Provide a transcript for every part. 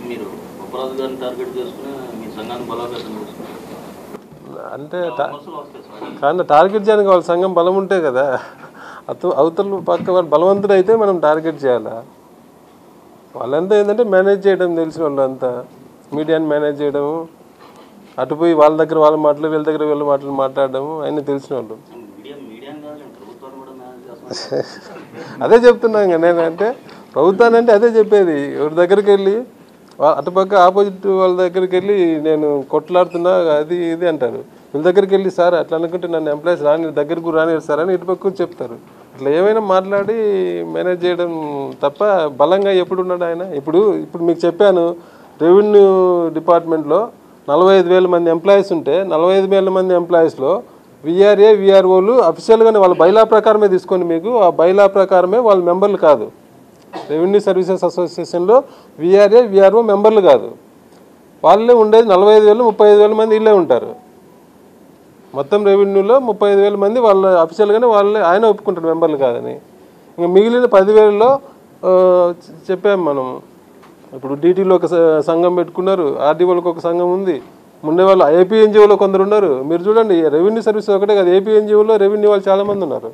మీరు ఉపరాజు గారిని టార్గెట్ చేసుకుని మీ సంఘాన్ని బలోపేతం చేసుకున్నారు అంటే టా- విమర్శలు వస్తాయి సార్ కానీ టార్గెట్ చేయడానికి వాళ్ళ సంఘం బలం ఉంటే కదా అత అవతల పక్క వాడు బలవంతుడు అయితే మనం టార్గెట్ చేయాలా వాళ్ళంతా ఏంటంటే మేనేజ్ చేయడం తెలిసిన వాళ్ళంతా మీడియాని మేనేజ్ చేయడము అటు పోయి వాళ్ళ దగ్గర వాళ్ళ మాటలు వీళ్ళ దగ్గర వీళ్ళ మాటలు మాట్లాడడము అన్నీ తెలిసిన వాళ్ళు మీడియా మీడియా కాదు ప్రభుత్వాన్ని కూడా మేనేజ్ చేస్తున్నారు అదే చెప్తున్నాను కదా నేనంటే ప్రభుత్వాన్ని అంటే అదే చెప్పేది ఎవరి దగ్గరికి వెళ్ళి వా- అటుపక్క ఆపోజిట్ వాళ్ళ దగ్గరికి వెళ్ళి నేను కొట్లాడుతున్నా అది ఇది అంటారు వీళ్ళ దగ్గరికి వెళ్ళి సార్ అట్లా అనుకుంటే నన్ను ఎంప్లాయీస్ రాని దగ్గరకు రాని సార్ అని ఇటుపక్క చెప్తారు ఇట్లా ఏమైనా మాట్లాడి మేనేజ్ చేయడం తప్ప బలంగా ఎప్పుడు ఉన్నాడు ఆయన ఇప్పుడు ఇప్పుడు మీకు చెప్పాను రెవెన్యూ డిపార్ట్మెంట్లో నలభై ఐదు వేల మంది ఎంప్లాయీస్ ఉంటే నలభై ఐదు వేల మంది ఎంప్లాయీస్లో విఆర్ఏ విఆర్ఓలు అఫీషియల్గానే వాళ్ళ బైలా ప్రకారమే తీసుకొని మీకు ఆ బైలా ప్రకారమే వాళ్ళ మెంబర్లు కాదు రెవెన్యూ సర్వీసెస్ అసోసియేషన్లో విఆర్ఏ విఆర్ఓ మెంబర్లు కాదు వాళ్ళే ఉండేది నలభై ఐదు వేలు ముప్పై ఐదు వేల మంది ఇల్లే ఉంటారు మొత్తం రెవెన్యూలో ముప్పై ఐదు వేల మంది వాళ్ళ అఫీషియల్గానే వాళ్ళే ఆయన ఒప్పుకుంటారు మెంబర్లు కాదని ఇంకా మిగిలిన పదివేలలో ఆ, చె- చెప్పాం మనం ఇప్పుడు డీటీలో ఒక స- సంఘం పెట్టుకున్నారు ఆర్డీఓలకు ఒక సంఘం ఉంది ముందే వాళ్ళు ఏపీ ఎన్జిఓలో కొందరు ఉన్నారు మీరు చూడండి రెవెన్యూ సర్వీస్ ఒకటే కాదు ఏపీ ఎన్జిఓలో రెవెన్యూ వాళ్ళు చాలామంది ఉన్నారు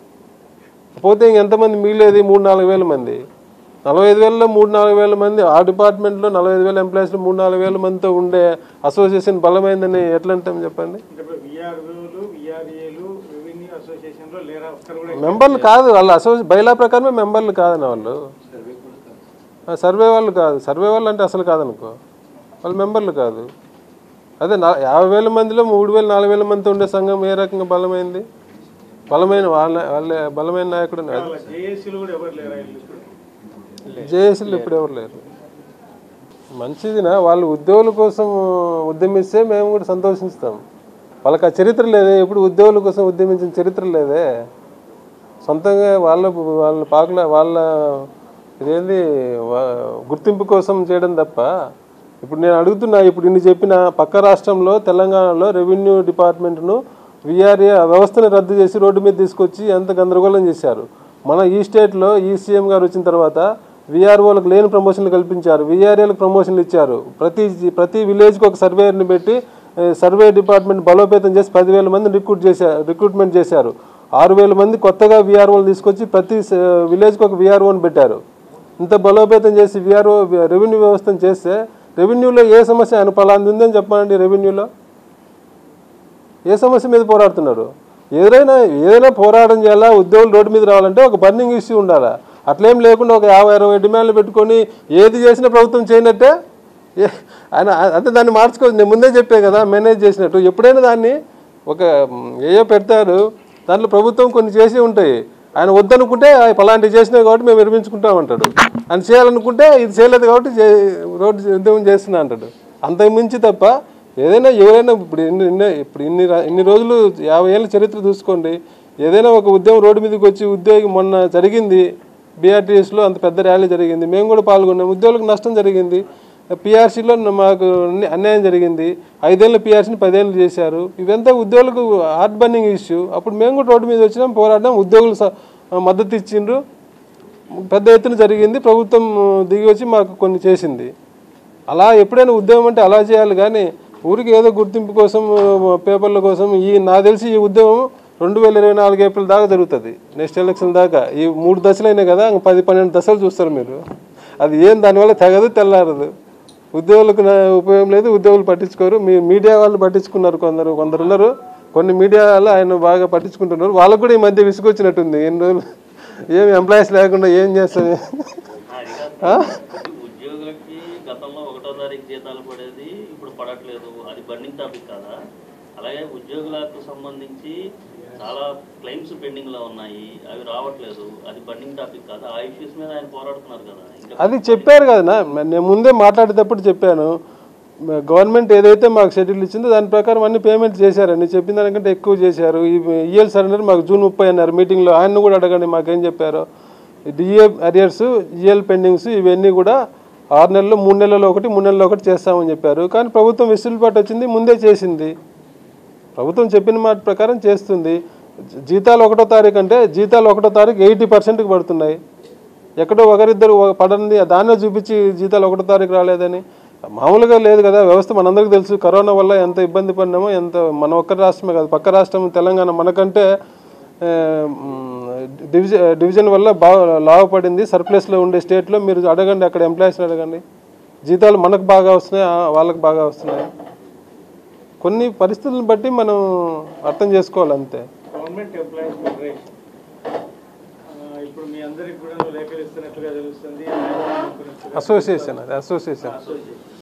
పోతే ఇంక ఎంతమంది మిగిలేది మూడు నాలుగు వేల మంది నలభై ఐదు వేలలో మూడు నాలుగు వేల మంది ఆ డిపార్ట్మెంట్లో నలభై ఐదు వేల ఎంప్లాయీస్లో మూడు నాలుగు వేల మందితో ఉండే అసోసియేషన్ బలమైందని ఎట్లా అంటాం చెప్పండి అంటే ఇప్పుడు విఆర్ఓలు విఆర్ఏలు రెవెన్యూ అసోసియేషన్లో లేరా ఒక్కరు కూడా మెంబర్లు కాదు వాళ్ళు అసోసి బైలా ప్రకారమే మెంబర్లు కాదని వాళ్ళు ఆ, సర్వే వాళ్ళు కాదు సర్వే వాళ్ళు అంటే అసలు కాదనుకో వాళ్ళు మెంబర్లు కాదు అదే నా యాభై వేల మందిలో మూడు వేల నాలుగు వేల మందితో ఉండే సంఘం ఏ రకంగా బలమైంది బలమైన వాళ్ళ వాళ్ళ బలమైన నాయకుడు వాళ్ళ జేఏసీలు కూడా ఎవరు లేరా వీళ్ళు ఇప్పుడు జేఏసీలు ఇప్పుడు ఎవరు లేరు మంచిదినా వాళ్ళు ఉద్యోగుల కోసం ఉద్యమిస్తే మేము కూడా సంతోషిస్తాం వాళ్ళకి ఆ చరిత్ర లేదే ఎప్పుడు ఉద్యోగుల కోసం ఉద్యమించిన చరిత్ర లేదే సొంతంగా వాళ్ళ వాళ్ళ పాకల వాళ్ళ ఇదేంది వా- గుర్తింపు కోసం చేయడం తప్ప ఇప్పుడు నేను అడుగుతున్నా ఇప్పుడు ఇన్ని చెప్పిన పక్క రాష్ట్రంలో తెలంగాణలో రెవెన్యూ డిపార్ట్మెంట్ను విఆర్ఏ వ్యవస్థను రద్దు చేసి రోడ్డు మీద తీసుకొచ్చి ఎంత గందరగోళం చేశారు మన ఈ స్టేట్లో ఈ సీఎం గారు వచ్చిన తర్వాత విఆర్ఓలకు లేని ప్రమోషన్లు కల్పించారు విఆర్ఏలకు ప్రమోషన్లు ఇచ్చారు ప్రతి ప్రతి విలేజ్కి ఒక సర్వేయర్ని పెట్టి ఏ, సర్వే డిపార్ట్మెంట్ బలోపేతం చేసి పదివేల మంది రిక్రూట్ చేశారు రిక్రూట్మెంట్ చేశారు ఆరు వేల మంది కొత్తగా విఆర్ఓలు తీసుకొచ్చి ప్రతి స- విలేజ్కి ఒక విఆర్ఓని పెట్టారు ఇంత బలోపేతం చేసి విఆర్ఓ రెవెన్యూ వ్యవస్థను చేస్తే రెవెన్యూలో ఏ సమస్య ఆయన పలాంది ఉందని చెప్పండి రెవెన్యూలో ఏ సమస్య మీద పోరాడుతున్నారు ఏదైనా ఏదైనా పోరాటం చేయాలా ఉద్యోగులు రోడ్డు మీద రావాలంటే ఒక బర్నింగ్ ఇష్యూ ఉండాలా అట్లేం లేకుండా ఒక యాభై అరవై డిమాండ్లు పెట్టుకొని ఏది చేసినా ప్రభుత్వం చేయనట్టే ఏ- ఆయన అంటే దాన్ని మార్చుకోవచ్చు నేను ముందే చెప్పే కదా మేనేజ్ చేసినట్టు ఎప్పుడైనా దాన్ని ఒక మ్, ఏయో పెడతారు దాంట్లో ప్రభుత్వం కొన్ని చేసి ఉంటాయి ఆయన వద్దనుకుంటే "ఆ, పలాంటివి చేసినాయి కాబట్టి మేము నిర్మించుకుంటాం అంటాడు ఆయన చేయాలనుకుంటే ఇది చేయలేదు కాబట్టి చే- రోడ్డు ఉద్యమం చేస్తున్నా అంటాడు అంతకు మించి తప్ప ఏదైనా ఎవరైనా ఇప్పుడు ఇన్ని ఇన్ని- ఇప్పుడు ఇన్ని రా- ఇన్ని రోజులు యాభై ఏళ్ళ చరిత్ర చూసుకోండి ఏదైనా ఒక ఉద్యమం రోడ్డు మీదకి వచ్చి ఉద్యోగి మొన్న జరిగింది బీఆర్టీఎస్లో అంత పెద్ద ర్యాలీ జరిగింది మేము కూడా పాల్గొన్నాం ఉద్యోగులకు నష్టం జరిగింది పిఆర్సీలో మాకు అన్ని- అన్యాయం జరిగింది ఐదేళ్ళు పిఆర్సీని పదేళ్ళు చేశారు ఇవంతా ఉద్యోగులకు హార్ట్ బర్నింగ్ ఇష్యూ అప్పుడు మేము కూడా రోడ్డు మీద వచ్చినాం పోరాడినాం ఉద్యోగులు స- మద్దతు ఇచ్చిండ్రు పెద్ద ఎత్తున జరిగింది ప్రభుత్వం దిగి వచ్చి మాకు కొన్ని చేసింది అలా ఎప్పుడైనా ఉద్యమం అంటే అలా చేయాలి కానీ ఊరికి ఏదో గుర్తింపు కోసం ఆ, పేపర్ల కోసం ఈ నాకు తెలిసి ఈ ఉద్యమం రెండు వేల ఇరవై నాలుగు ఏప్రిల్ దాకా జరుగుతుంది నెక్స్ట్ ఎలక్షన్ దాకా ఈ మూడు దశలు అయినాయి కదా ఇంక పది పన్నెండు దశలు చూస్తారు మీరు అది ఏం దానివల్ల తెగదు తెల్లారదు ఉద్యోగులకు నా- ఉపయోగం లేదు ఉద్యోగులు పట్టించుకోరు మీ మీడియా వాళ్ళు పట్టించుకున్నారు కొందరు కొందరు ఉన్నారు కొన్ని మీడియా వాళ్ళు ఆయన బాగా పట్టించుకుంటున్నారు వాళ్ళకు కూడా ఈ మధ్య విసుగొచ్చినట్టుంది ఎన్ని రోజులు ఏం ఎంప్లాయీస్ లేకుండా ఏం చేస్తారు అది కాదు ఉద్యోగులకి గతంలో ఒకటో తారీఖు జీతాలు పడేది ఇప్పుడు పడట్లేదు అది బర్నింగ్ టాపిక్ కాదా అలాగే ఉద్యోగులకు సంబంధించి చాలా క్లెయిమ్స్ పెండింగ్ లో ఉన్నాయి అవి రావట్లేదు అది బర్నింగ్ టాపిక్ కాదా ఆ ఇష్యూస్ మీద ఆయన పోరాడుతున్నారు కదా ఇంకా అది చెప్పారు కదా నా- నేను ముందే మాట్లాడేటప్పుడు చెప్పాను గవర్నమెంట్ ఏదైతే మాకు షెడ్యూల్ ఇచ్చిందో దాని ప్రకారం అన్ని పేమెంట్ చేశారండి చెప్పిన దానికంటే ఎక్కువ చేశారు ఈ ఈఎల్ సరెండర్ మాకు జూన్ ముప్పై అన్నారు మీటింగ్లో ఆయన్ని కూడా అడగండి మాకేం చెప్పారు డిఏ అరియర్స్ ఈఎల్ పెండింగ్స్ ఇవన్నీ కూడా ఆరు నెలలు మూడు నెలల్లో ఒకటి మూడు నెలల్లో ఒకటి చేస్తామని చెప్పారు కానీ ప్రభుత్వం వెసులుబాటు వచ్చింది ముందే చేసింది ప్రభుత్వం చెప్పిన మాట ప్రకారం చేస్తుంది జీ- జీతాలు ఒకటో తారీఖు అంటే జీతాలు ఒకటో తారీఖు ఎయిటీ పర్సెంట్కి పడుతున్నాయి ఎక్కడో ఒకరిద్దరు ఒక పడింది దాన్నే చూపించి జీతాలు ఒకటో తారీఖు రాలేదని మామూలుగా లేదు కదా వ్యవస్థ మనందరికీ తెలుసు కరోనా వల్ల ఎంత ఇబ్బంది పడినామో ఎంత మన ఒక్క రాష్ట్రమే కాదు పక్క రాష్ట్రం తెలంగాణ మనకంటే ఆ, మ్, డివిజన్ డివిజన్ వల్ల బాగా లాభపడింది సర్ప్లస్లో ఉండే స్టేట్లో మీరు అడగండి అక్కడ ఎంప్లాయీస్ని అడగండి జీతాలు మనకు బాగా వస్తున్నాయి ఆ, వాళ్ళకి బాగా వస్తున్నాయి కొన్ని పరిస్థితులను బట్టి మనం అర్థం చేసుకోవాలి అంతే గవర్నమెంట్ ఎంప్లాయీస్ ఫెడరేషన్ ఆ, ఇప్పుడు మీ అందరికి కూడా లేఖలు ఇస్తున్నట్లుగా తెలుస్తుంది అసోసియేషన్ అది అసోసియేషన్ అసోసియేషన్